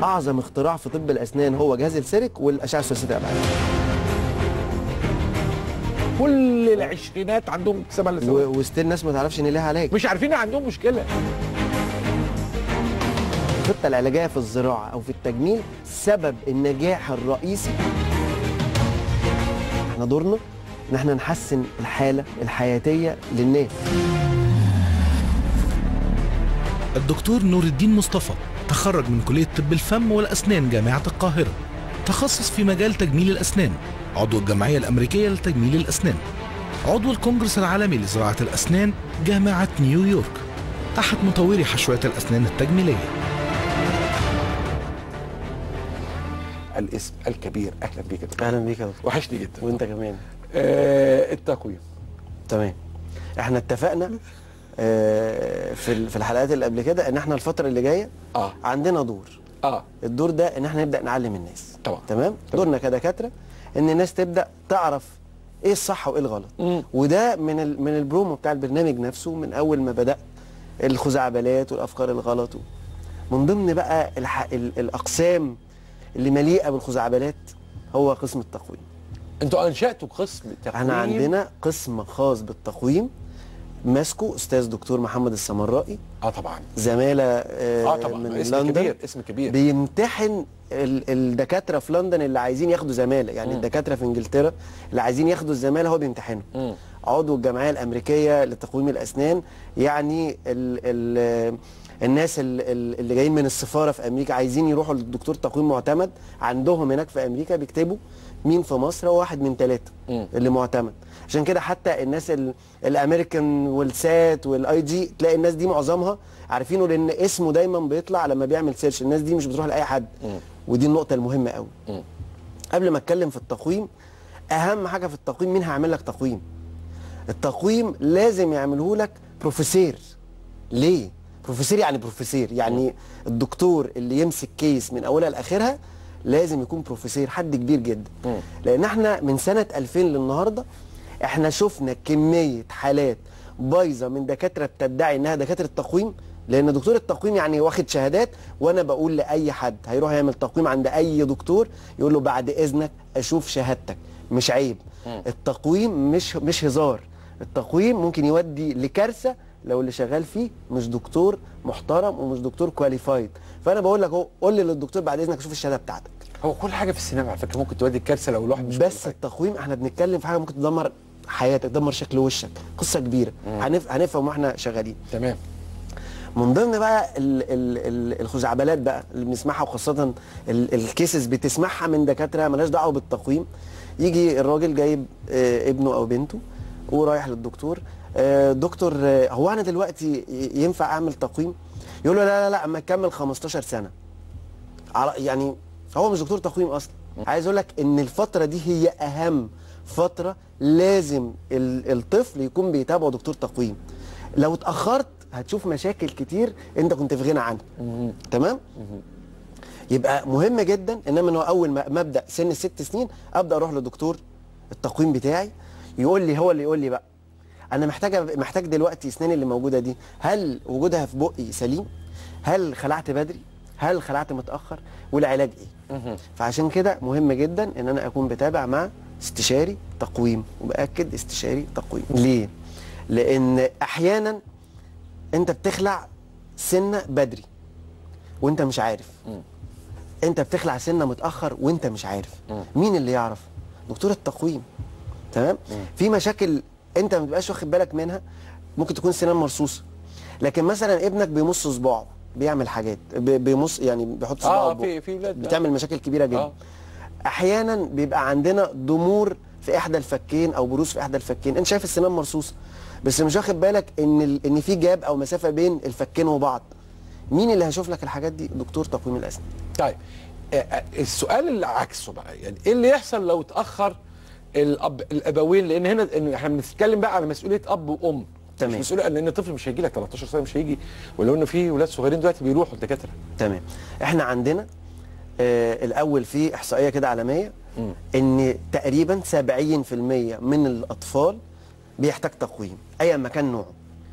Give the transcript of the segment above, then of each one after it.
اعظم اختراع في طب الاسنان هو جهاز السيرك والاشعه الثلاثيه الابعاد كل العشرينات عندهم سبع لسبع و- وستيل الناس ما تعرفش ان ليها علاج مش عارفين إن عندهم مشكله الخطه العلاجيه في الزراعه او في التجميل سبب النجاح الرئيسي احنا دورنا ان احنا نحسن الحاله الحياتيه للناس الدكتور نور الدين مصطفى تخرج من كلية طب الفم والأسنان جامعة القاهرة تخصص في مجال تجميل الأسنان عضو الجمعية الأمريكية لتجميل الأسنان عضو الكونجرس العالمي لزراعة الأسنان جامعة نيويورك أحد مطوري حشوات الأسنان التجميلية الاسم الكبير اهلا بيك يا دكتور. اهلا بيك يا دكتور وحشني جدا وانت كمان آه التقويم تمام احنا اتفقنا آه، في ال- في الحلقات اللي قبل كده ان احنا الفتره اللي جايه اه عندنا دور اه الدور ده ان احنا نبدا نعلم الناس طبعا. تمام دورنا كدكاتره ان الناس تبدا تعرف ايه الصح وايه الغلط مم. وده من ال من البرومو بتاع البرنامج نفسه من اول ما بدات الخزعبلات والافكار الغلط و- من ضمن بقى الح... ال... الاقسام اللي مليئه بالخزعبلات هو قسم التقويم انتوا انشاتوا قسم تقويم احنا عندنا قسم خاص بالتقويم ماسكه استاذ دكتور محمد السمرائي اه طبعا زماله آه اه طبعا من اسم لندن كبير اسم كبير بيمتحن ال- الدكاتره في لندن اللي عايزين ياخدوا زماله يعني مم. الدكاتره في انجلترا اللي عايزين ياخدوا الزماله هو بيمتحنهم مم. عضو الجمعيه الامريكيه لتقويم الاسنان يعني ال ال الناس ال- ال- اللي جايين من السفاره في امريكا عايزين يروحوا للدكتور تقويم معتمد عندهم هناك في امريكا بيكتبوا مين في مصر هو واحد من ثلاثه مم. اللي معتمد عشان كده حتى الناس ال- الامريكان والسات والاي جي تلاقي الناس دي معظمها عارفينه لان اسمه دايما بيطلع لما بيعمل سيرش الناس دي مش بتروح لاي حد مم. ودي النقطه المهمه قوي مم. قبل ما اتكلم في التقويم اهم حاجه في التقويم مين هيعمل لك تقويم التقويم لازم يعمله لك بروفيسير ليه بروفيسير يعني بروفيسير يعني الدكتور اللي يمسك كيس من اولها لاخرها لازم يكون بروفيسير حد كبير جدا مم. لان احنا من سنه 2000 للنهارده احنا شفنا كميه حالات بايظه من دكاتره بتدعي انها دكاتره تقويم لان دكتور التقويم يعني واخد شهادات وانا بقول لاي حد هيروح يعمل تقويم عند اي دكتور يقول له بعد اذنك اشوف شهادتك مش عيب مم. التقويم مش مش هزار التقويم ممكن يودي لكارثه لو اللي شغال فيه مش دكتور محترم ومش دكتور كواليفايد فانا بقول لك اهو قول لي للدكتور بعد اذنك اشوف الشهاده بتاعتك هو كل حاجه في السينما على فكره ممكن تودي الكارثه لو الواحد مش بس التقويم احنا بنتكلم في حاجه ممكن تدمر حياتك تدمر شكل وشك قصه كبيره هنف... هنفهم واحنا شغالين تمام من ضمن بقى ال... ال... ال... الخزعبلات بقى اللي بنسمعها وخاصه ال... الكيسز بتسمعها من دكاتره مالهاش دعوه بالتقويم يجي الراجل جايب آه، ابنه او بنته ورايح للدكتور آه، دكتور آه، هو انا دلوقتي ي- ينفع اعمل تقويم يقول له لا لا لا اما تكمل 15 سنه على- يعني هو مش دكتور تقويم اصلا عايز اقول لك ان الفتره دي هي اهم فتره لازم ال- الطفل يكون بيتابعه دكتور تقويم لو اتاخرت هتشوف مشاكل كتير انت كنت في غنى عنها تمام يبقى مهم جدا ان انا من اول ما ما ابدا سن الست سنين ابدا اروح لدكتور التقويم بتاعي يقول لي هو اللي يقول لي بقى انا محتاجه محتاج دلوقتي اسناني اللي موجوده دي هل وجودها في بقي سليم هل خلعت بدري هل خلعت متاخر والعلاج ايه فعشان كده مهم جدا ان انا اكون بتابع مع استشاري تقويم وباكد استشاري تقويم ليه لان احيانا انت بتخلع سنه بدري وانت مش عارف انت بتخلع سنه متاخر وانت مش عارف مين اللي يعرف دكتور التقويم تمام في مشاكل انت ما بتبقاش واخد بالك منها ممكن تكون سنان مرصوصه لكن مثلا ابنك بيمص صباعه بيعمل حاجات بي- بيمص يعني بيحط صباعه اه في بقه. في في ولاد بتعمل مشاكل كبيره جدا آه. احيانا بيبقى عندنا ضمور في احدى الفكين او بروز في احدى الفكين انت شايف السنان مرصوصه بس مش واخد بالك ان ال... ان في جاب او مسافه بين الفكين وبعض مين اللي هيشوف لك الحاجات دي دكتور تقويم الاسنان طيب آه، آه، السؤال اللي عكسه بقى يعني ايه اللي يحصل لو اتاخر الاب الابوين لان هنا إن احنا بنتكلم بقى على مسؤوليه اب وام تمام. مش مسؤوليه لان الطفل مش هيجي لك 13 سنه مش هيجي ولو انه في ولاد صغيرين دلوقتي بيروحوا الدكاتره تمام احنا عندنا آه الاول في احصائيه كده عالميه مم. ان تقريبا 70% من الاطفال بيحتاج تقويم ايا ما كان نوعه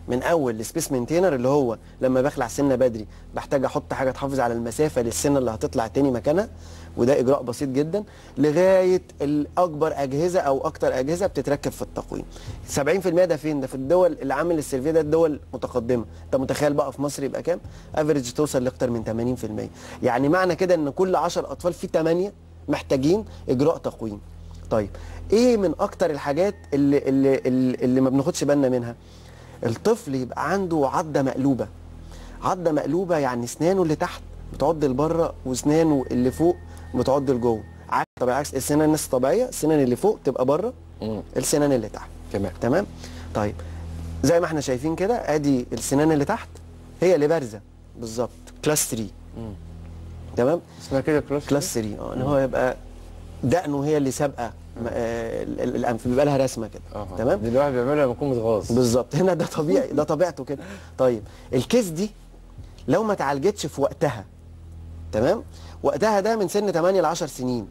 من اول السبيس مينتينر اللي هو لما بخلع سنه بدري بحتاج احط حاجه تحافظ على المسافه للسنه اللي هتطلع تاني مكانها وده اجراء بسيط جدا لغايه الاكبر اجهزه او اكتر اجهزه بتتركب في التقويم 70% ده فين ده في الدول اللي عامل السيرفي ده الدول متقدمه انت متخيل بقى في مصر يبقى كام افريج توصل لاكتر من 80% يعني معنى كده ان كل 10 اطفال في 8 محتاجين اجراء تقويم طيب ايه من اكتر الحاجات اللي اللي اللي, اللي ما بناخدش بالنا منها الطفل يبقى عنده عضه مقلوبه عضه مقلوبه يعني اسنانه اللي تحت بتعض لبره واسنانه اللي فوق بتعض لجوه عكس طبعا عكس السنان الناس الطبيعيه السنان اللي فوق تبقى بره مم. السنان اللي تحت تمام تمام طيب زي ما احنا شايفين كده ادي السنان اللي تحت هي اللي بارزه بالظبط كلاس 3 مم. تمام اسمها كده كلاس كلاس 3 اه ان هو يبقى دقنه هي اللي سابقه م- آه، ال- ال- الانف بيبقى لها رسمه كده اه تمام دي الواحد بيعملها لما يكون متغاظ بالظبط هنا ده طبيعي ده طبيعته كده طيب الكيس دي لو ما اتعالجتش في وقتها تمام وقتها ده من سن 8 ل 10 سنين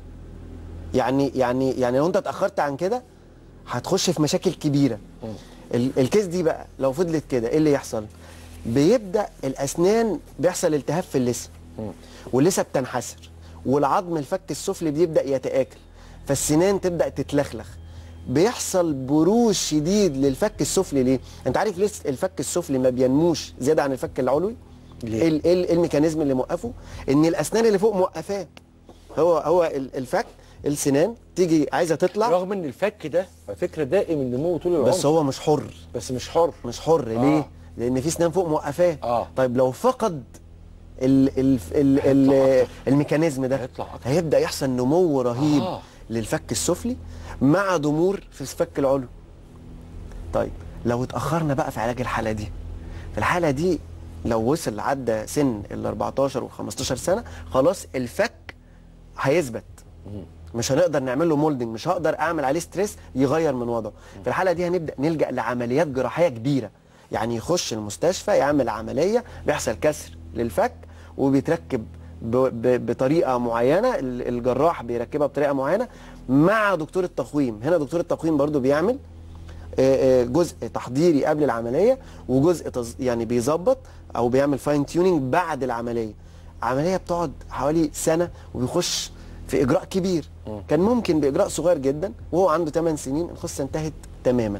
يعني يعني يعني لو انت اتاخرت عن كده هتخش في مشاكل كبيره مم. ال- الكيس دي بقى لو فضلت كده ايه اللي يحصل بيبدا الاسنان بيحصل التهاب في اللثه مم. واللثه بتنحسر والعظم الفك السفلي بيبدا يتاكل فالسنان تبدا تتلخلخ بيحصل بروز شديد للفك السفلي ليه انت عارف ليه الفك السفلي ما بينموش زياده عن الفك العلوي ليه؟ ايه ال- ايه ال- الميكانيزم اللي موقفه ان الاسنان اللي فوق موقفاه هو هو ال- الفك السنان تيجي عايزه تطلع رغم ان الفك ده على فكره دائم النمو طول العمر بس هو مش حر بس مش حر مش حر آه. ليه لان في سنان فوق موقفاه آه. طيب لو فقد ال ال ال ال هيطلع أكتر. الميكانيزم ده هيطلع أكتر. هيبدا يحصل نمو رهيب آه. للفك السفلي مع ضمور في الفك العلوي طيب لو اتاخرنا بقى في علاج الحاله دي في الحاله دي لو وصل عدى سن ال 14 وال 15 سنه خلاص الفك هيثبت مش هنقدر نعمل له مولدنج مش هقدر اعمل عليه ستريس يغير من وضعه في الحاله دي هنبدا نلجا لعمليات جراحيه كبيره يعني يخش المستشفى يعمل عمليه بيحصل كسر للفك وبيتركب ب- ب- بطريقه معينه ال- الجراح بيركبها بطريقه معينه مع دكتور التقويم هنا دكتور التقويم برضو بيعمل آه، آه، جزء تحضيري قبل العمليه وجزء تز... يعني بيظبط او بيعمل فاين تيوننج بعد العمليه عمليه بتقعد حوالي سنه وبيخش في اجراء كبير كان ممكن باجراء صغير جدا وهو عنده 8 سنين القصه انتهت تماما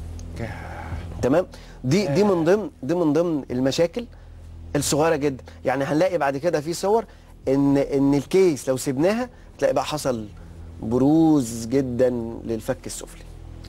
تمام دي دي من ضمن دي من ضمن المشاكل الصغيره جدا يعني هنلاقي بعد كده في صور ان ان الكيس لو سيبناها تلاقي بقى حصل بروز جدا للفك السفلي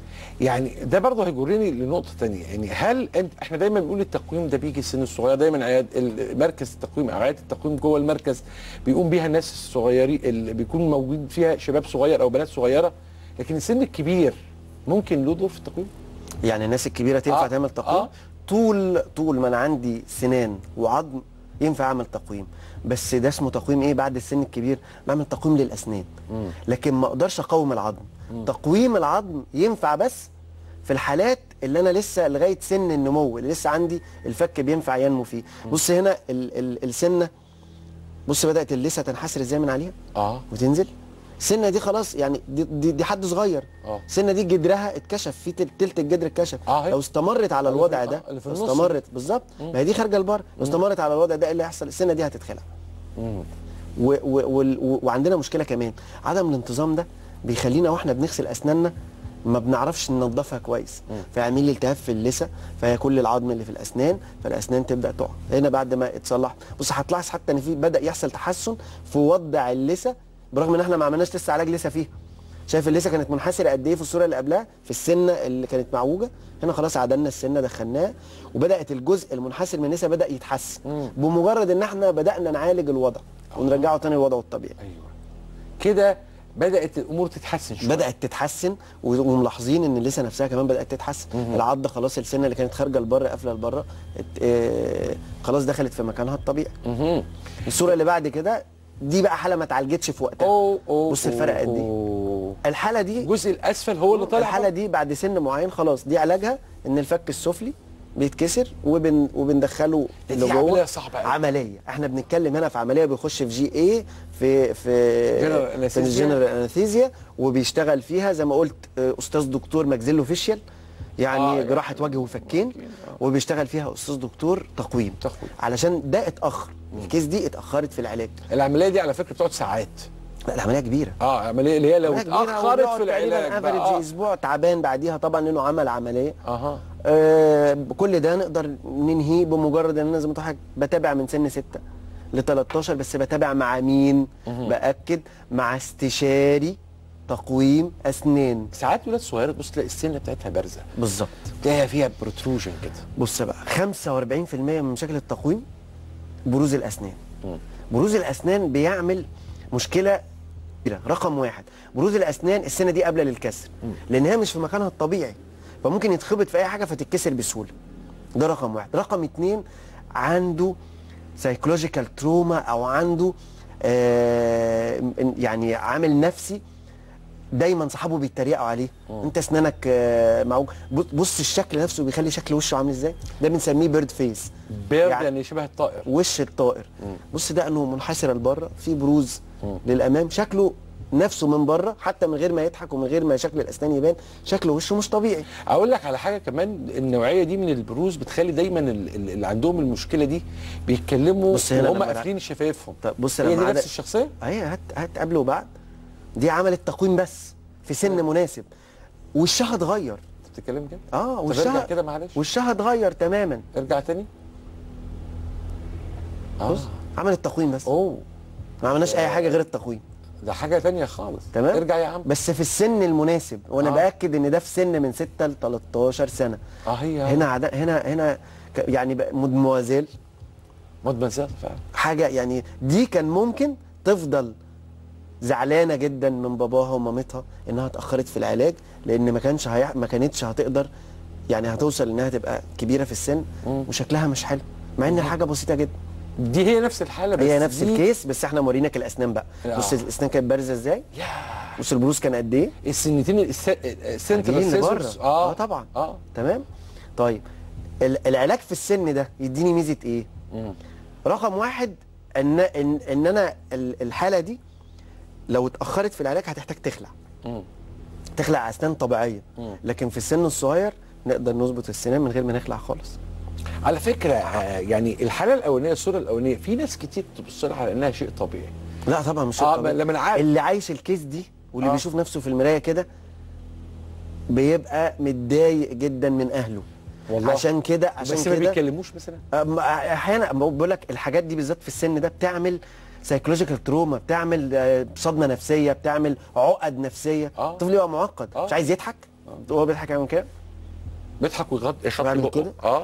يعني ده برضه هيجرني لنقطه تانية يعني هل انت احنا دايما بنقول التقويم ده بيجي السن الصغير دايما عياد مركز التقويم او عياده التقويم جوه المركز بيقوم بيها الناس الصغيرين اللي بيكون موجود فيها شباب صغير او بنات صغيره لكن السن الكبير ممكن له دور في التقويم يعني الناس الكبيره تنفع آه، آه تعمل تقويم آه. آه طول طول ما انا عندي سنان وعظم ينفع اعمل تقويم بس ده اسمه تقويم ايه بعد السن الكبير بعمل تقويم للاسنان مم. لكن ما اقدرش اقوم العظم تقويم العظم ينفع بس في الحالات اللي انا لسه لغايه سن النمو اللي لسه عندي الفك بينفع ينمو فيه بص هنا ال ال السنه بص بدات اللثه تنحسر ازاي من عليها اه وتنزل السنه دي خلاص يعني دي, دي, دي حد صغير اه السنه دي جدرها اتكشف في تل- تلت الجدر اتكشف آه، هي. لو استمرت على اللي في- الوضع آه، ده اللي في لو النص استمرت بالظبط ما هي دي خارجه لبره لو استمرت على الوضع ده ايه اللي هيحصل السنه دي هتتخلع مم. و و وال- و وعندنا مشكله كمان عدم الانتظام ده بيخلينا واحنا بنغسل اسناننا ما بنعرفش ننضفها كويس فيعمل لي التهاب في اللثه فياكل العظم اللي في الاسنان فالاسنان تبدا تقع هنا بعد ما اتصلح بص هتلاحظ حتى ان في بدا يحصل تحسن في وضع اللثه برغم ان احنا ما عملناش لسه علاج لثه فيها شايف اللثه كانت منحسره قد ايه في الصوره اللي قبلها في السنه اللي كانت معوجه هنا خلاص عدلنا السنه دخلناها وبدات الجزء المنحسر من اللثه بدا يتحسن مم. بمجرد ان احنا بدانا نعالج الوضع ونرجعه تاني لوضعه الطبيعي ايوه كده بدات الامور تتحسن شويه بدات تتحسن و- وملاحظين ان اللثه نفسها كمان بدات تتحسن العضه خلاص السنه اللي كانت خارجه لبره قافله لبره ات- آه، خلاص دخلت في مكانها الطبيعي مهم. الصوره اللي بعد كده دي بقى حاله ما اتعالجتش في وقتها أوه أوه بص الفرق قد ايه أوه. الحاله دي الجزء الاسفل هو اللي طالع الحاله دي بعد سن معين خلاص دي علاجها ان الفك السفلي بيتكسر وبن وبندخله دي اللي عملية جوه صعبة أوي. عمليه احنا بنتكلم هنا في عمليه بيخش في جي اي في في General في anesthesia. الجنرال انستيزيا وبيشتغل فيها زي ما قلت آه، استاذ دكتور ماكسيلو فيشيال يعني آه، جراحه يعني وجه وفكين فكين، آه. وبيشتغل فيها استاذ دكتور تقويم تقويم. علشان ده اتاخر الكيس دي اتاخرت في العلاج العمليه دي على فكره بتقعد ساعات لا العمليه كبيره اه عمليه اللي هي لو عملية كبيرة اتاخرت وبيقعد في العلاج تقريبا بقى. افريج آه. اسبوع تعبان بعديها طبعا لانه عمل عمليه اها آه كل ده نقدر ننهيه بمجرد ان انا زي ما قلت لحضرتك بتابع من سن 6 ل 13 بس بتابع مع مين؟ باكد مع استشاري تقويم اسنان ساعات ولاد صغيره تبص تلاقي السنه بتاعتها بارزه بالظبط تلاقيها فيها بروتروجن كده بص بقى 45% من مشاكل التقويم بروز الاسنان بروز الاسنان بيعمل مشكله كبيرة. رقم واحد بروز الاسنان السنه دي قابله للكسر لان هي مش في مكانها الطبيعي فممكن يتخبط في اي حاجه فتتكسر بسهوله ده رقم واحد رقم اتنين عنده سايكولوجيكال تروما او عنده آه يعني عامل نفسي دايما صحابه بيتريقوا عليه انت اسنانك آه، معوج بص- بص الشكل نفسه بيخلي شكل وشه عامل ازاي ده بنسميه بيرد فيس بيرد يعني- يعني شبه الطائر وش الطائر بص ده انه منحسره لبره في بروز للامام شكله نفسه من بره حتى من غير ما يضحك ومن غير ما شكل الاسنان يبان شكل وشه مش طبيعي اقول لك على حاجه كمان النوعيه دي من البروز بتخلي دايما ال- ال- اللي عندهم المشكله دي بيتكلموا بص هنا وهم لما قافلين شفايفهم طب بص هي لما دي عدد- نفس الشخصيه اهي هات هات قبل وبعد دي عملت تقويم بس في سن مناسب وشها اتغير انت بتتكلم كده اه طب ارجع وشها كده معلش وشها اتغير تماما ارجع تاني بص عملت تقويم بس اوه ما عملناش اي حاجه غير التقويم ده حاجه تانية خالص تمام ارجع يا عم بس في السن المناسب وانا آه. آه. باكد ان ده في سن من 6 ل 13 سنه اه هي هنا عدا هنا هنا ك- يعني بقى مدموازيل مدمن سياسه فعلا حاجه يعني دي كان ممكن تفضل زعلانه جدا من باباها ومامتها انها اتاخرت في العلاج لان ما كانش هي... ما كانتش هتقدر يعني هتوصل انها تبقى كبيره في السن مم. وشكلها مش حلو مع ان الحاجه بسيطه جدا دي هي نفس الحاله بس هي نفس دي الكيس بس احنا مورينك الاسنان بقى آه. بص الاسنان كانت بارزه ازاي يا بص البروز كان قد ايه السنتين الس- السنترال عاجلين لبره. سيزرز اه طبعا اه تمام طيب ال- العلاج في السن ده يديني ميزه ايه مم. رقم واحد ان ان, إن انا ال- الحاله دي لو اتاخرت في العلاج هتحتاج تخلع مم. تخلع اسنان طبيعيه مم. لكن في السن الصغير نقدر نظبط السنان من غير ما نخلع خالص على فكره آه، يعني الحاله الاولانيه الصوره الاولانيه في ناس كتير تبص لها على انها شيء طبيعي لا طبعا مش آه، طبيعي. لما أنا عارف. اللي عايش الكيس دي واللي آه. آه. بيشوف نفسه في المرايه كده بيبقى متضايق جدا من اهله والله. عشان كده عشان بس ما كده بيتكلموش مثلا أم- احيانا بقول لك الحاجات دي بالذات في السن ده بتعمل سايكولوجيكال تروما بتعمل آه، صدمه نفسيه بتعمل عقد نفسيه آه. الطفل يبقى معقد آه. مش عايز يضحك هو بيضحك يعمل كده بيضحك ويغط يخط بعمل بقه كده؟ اه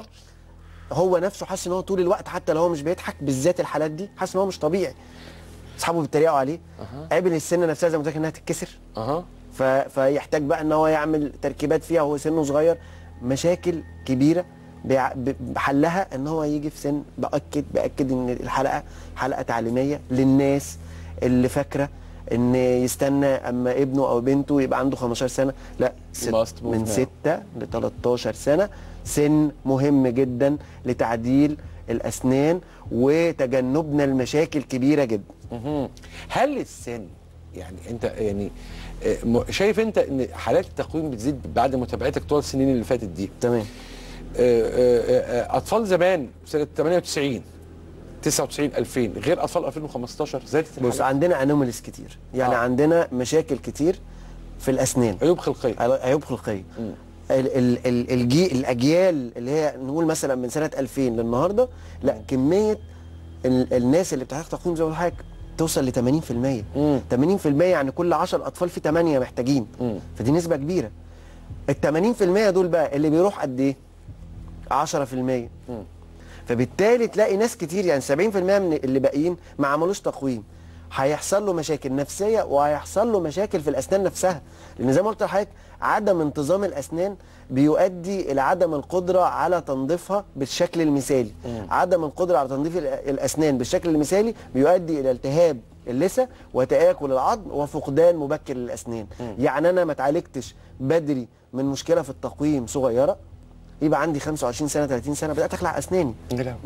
هو نفسه حاسس ان هو طول الوقت حتى لو هو مش بيضحك بالذات الحالات دي حاسس ان هو مش طبيعي اصحابه بيتريقوا عليه قابل السن نفسها زي ما قلت لك انها تتكسر اها ف... فيحتاج بقى ان هو يعمل تركيبات فيها وهو سنه صغير مشاكل كبيره بيع- ب- بحلها ان هو يجي في سن باكد باكد ان الحلقه حلقه تعليميه للناس اللي فاكره ان يستنى اما ابنه او بنته يبقى عنده 15 سنه لا ست Must move من now. 6 ل 13 سنه سن مهم جدا لتعديل الاسنان وتجنبنا المشاكل كبيره جدا مهم. هل السن يعني انت يعني آه، م- شايف انت ان حالات التقويم بتزيد بعد متابعتك طول السنين اللي فاتت دي تمام آه، آه، آه، اطفال زمان سنه 98 99 2000 غير اطفال 2015 زادت بص الحالات عندنا انوماليز كتير يعني آه. آه. عندنا مشاكل كتير في الاسنان عيوب خلقيه عيوب خلقيه مم. ال ال ال الجي الاجيال اللي هي نقول مثلا من سنه 2000 للنهارده لا كميه ال الناس اللي بتحتاج تقويم زي ما قلت لحضرتك توصل ل 80% مم. 80% يعني كل 10 اطفال في 8 محتاجين مم. فدي نسبه كبيره ال 80% دول بقى اللي بيروح قد ايه 10% مم. فبالتالي تلاقي ناس كتير يعني 70% من اللي باقيين ما عملوش تقويم هيحصل له مشاكل نفسيه وهيحصل له مشاكل في الاسنان نفسها لان زي ما قلت لحضرتك عدم انتظام الاسنان بيؤدي الى عدم القدره على تنظيفها بالشكل المثالي عدم القدره على تنظيف ال- الاسنان بالشكل المثالي بيؤدي الى التهاب اللثه وتاكل العظم وفقدان مبكر للاسنان يعني انا ما اتعالجتش بدري من مشكله في التقويم صغيره يبقى عندي 25 سنه 30 سنه بدات اخلع اسناني يا لهوي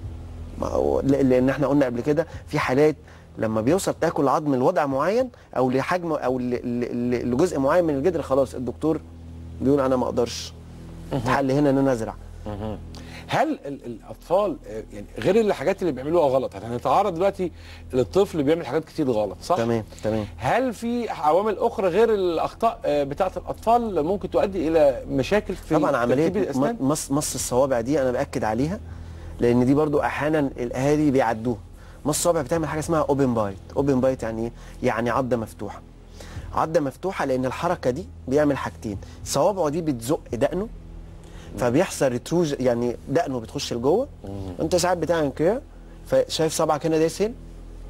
ما هو ل- لان احنا قلنا قبل كده في حالات لما بيوصل تاكل العظم لوضع معين او لحجم او ل- ل- ل- لجزء معين من الجدر خلاص الدكتور بيقول انا ما اقدرش الحل هنا ان انا ازرع هل ال- الاطفال آه، يعني غير الحاجات اللي بيعملوها غلط احنا هنتعرض دلوقتي للطفل بيعمل حاجات كتير غلط صح تمام تمام هل في عوامل اخرى غير الاخطاء آه، بتاعه الاطفال ممكن تؤدي الى مشاكل في طبعا عمليه تركيب الاسنان م- مص مص الصوابع دي انا باكد عليها لان دي برضو احيانا الاهالي بيعدوها مص الصوابع بتعمل حاجه اسمها اوبن بايت اوبن بايت يعني ايه يعني عضه مفتوحه عضه مفتوحه لان الحركه دي بيعمل حاجتين صوابعه دي بتزق دقنه فبيحصل ريتروج يعني دقنه بتخش لجوه انت ساعات بتعمل كده فشايف صبعك هنا دايس هنا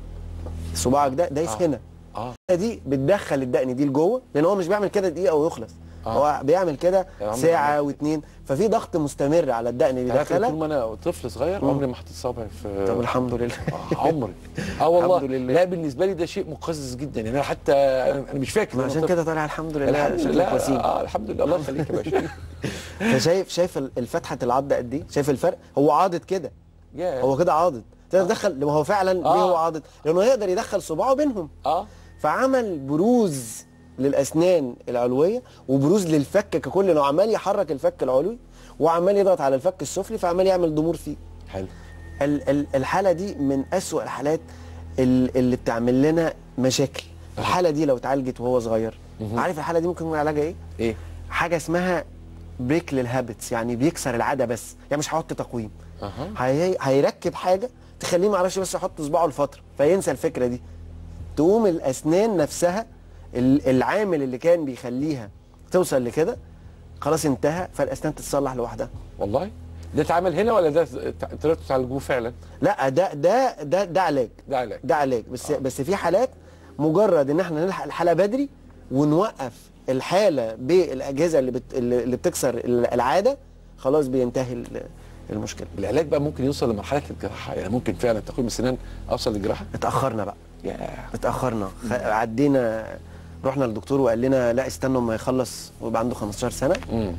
صباعك ده دايس آه. هنا اه دي بتدخل الدقن دي لجوه لان هو مش بيعمل كده دقيقه ويخلص آه. هو بيعمل كده يا عم ساعه واتنين ففي ضغط مستمر على الدقن انت عارف إن طول بيدخلها ما انا طفل صغير مم. عمري ما حطيت صابعي في طب الحمد لله آه، عمري اه والله الحمد لله. لا بالنسبه لي ده شيء مقزز جدا يعني انا حتى انا مش فاكر ما أنا عشان طفل. كده طالع الحمد لله الحمد شكلك لله وسيم. اه الحمد لله الله يخليك يا باشا فشايف شايف ال- الفتحه العض قد ايه شايف الفرق هو عاضد كده ياه. هو كده عاضد تقدر تدخل هو فعلا ليه آه. هو عاضد لانه يقدر يدخل صباعه بينهم اه فعمل بروز للاسنان العلويه وبروز للفك ككل انه عمال يحرك الفك العلوي وعمال يضغط على الفك السفلي فعمال يعمل ضمور فيه حلو ال- ال- الحاله دي من أسوأ الحالات ال- اللي بتعمل لنا مشاكل الحاله دي لو اتعالجت وهو صغير عارف الحاله دي ممكن يكون علاجها ايه ايه حاجه اسمها بريك للهابتس يعني بيكسر العاده بس يعني مش هحط تقويم اها هي... هيركب حاجه تخليه ما يعرفش بس يحط صباعه لفتره فينسى الفكره دي تقوم الاسنان نفسها ال- العامل اللي كان بيخليها توصل لكده خلاص انتهى فالاسنان تتصلح لوحدها والله ده اتعمل هنا ولا ده طلعتوا تعالجوه فعلا لا ده ده ده ده علاج ده علاج ده علاج بس آه. بس في حالات مجرد ان احنا نلحق الحاله بدري ونوقف الحاله بالاجهزه اللي بت... اللي بتكسر العاده خلاص بينتهي ال- المشكله العلاج بقى ممكن يوصل لمرحله الجراحه يعني ممكن فعلا تقويم السنان اوصل للجراحه اتاخرنا بقى ياه اتاخرنا خ... عدينا رحنا للدكتور وقال لنا لا استنوا اما يخلص ويبقى عنده 15 سنه امم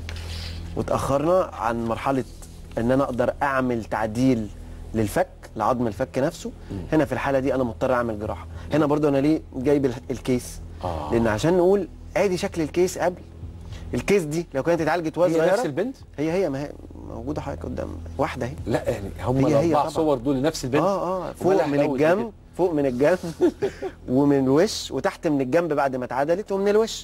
واتاخرنا عن مرحله ان انا اقدر اعمل تعديل للفك لعظم الفك نفسه هنا في الحاله دي انا مضطر اعمل جراحه هنا برضو انا ليه جايب ال- الكيس آه. لان عشان نقول ادي شكل الكيس قبل الكيس دي لو كانت اتعالجت وهي هي نفس صغيره البنت هي هي ما هي موجوده حضرتك قدام واحده اهي لا يعني هم هي- هي الاربع طبعا. صور دول لنفس البنت اه اه فوق ومالها من حلاوة الجنب كده؟ فوق من الجنب ومن الوش وتحت من الجنب بعد ما اتعدلت ومن الوش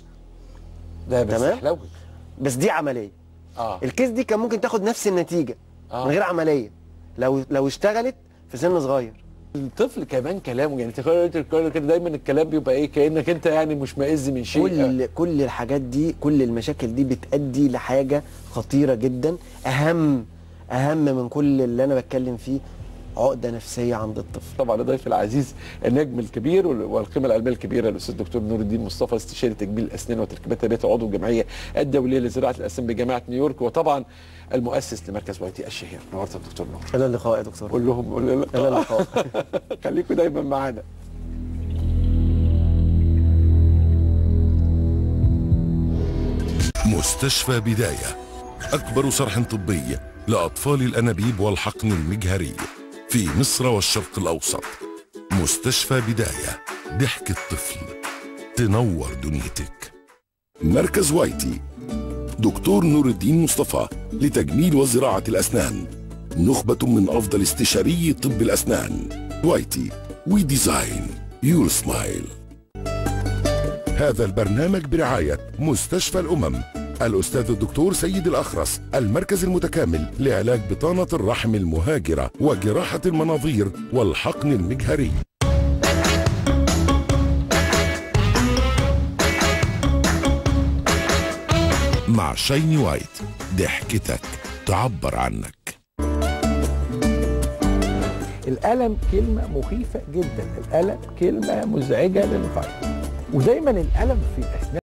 ده بس تمام. حلاوه بس دي عمليه اه الكيس دي كان ممكن تاخد نفس النتيجه آه. من غير عمليه لو لو اشتغلت في سن صغير الطفل كمان كلامه يعني تكرر تكرر كده دايما الكلام بيبقى ايه كانك انت يعني مش مائز من شيء كل كل الحاجات دي كل المشاكل دي بتؤدي لحاجه خطيره جدا اهم اهم من كل اللي انا بتكلم فيه عقده نفسيه عند الطفل طبعا الضيف العزيز النجم الكبير وال- والقيمه العلميه الكبيره الاستاذ الدكتور نور الدين مصطفى استشاري تجميل الاسنان وتركيبات تربيه عضو الجمعيه الدوليه لزراعه الاسنان بجامعه نيويورك وطبعا المؤسس لمركز واي تي الشهير نورت الدكتور نور الى اللقاء يا دكتور قول لهم قول لهم الى اللقاء خليكم دايما معانا مستشفى بداية أكبر صرح طبي لأطفال الأنابيب والحقن المجهري في مصر والشرق الأوسط مستشفى بداية ضحك الطفل تنور دنيتك مركز وايتي دكتور نور الدين مصطفى لتجميل وزراعة الأسنان نخبة من أفضل استشاري طب الأسنان وايتي وي ديزاين يور سمايل هذا البرنامج برعاية مستشفى الأمم الأستاذ الدكتور سيد الأخرس المركز المتكامل لعلاج بطانة الرحم المهاجرة وجراحة المناظير والحقن المجهري مع شايني وايت ضحكتك تعبر عنك الألم كلمة مخيفة جدا الألم كلمة مزعجة للغاية ودايما الألم في الأسنان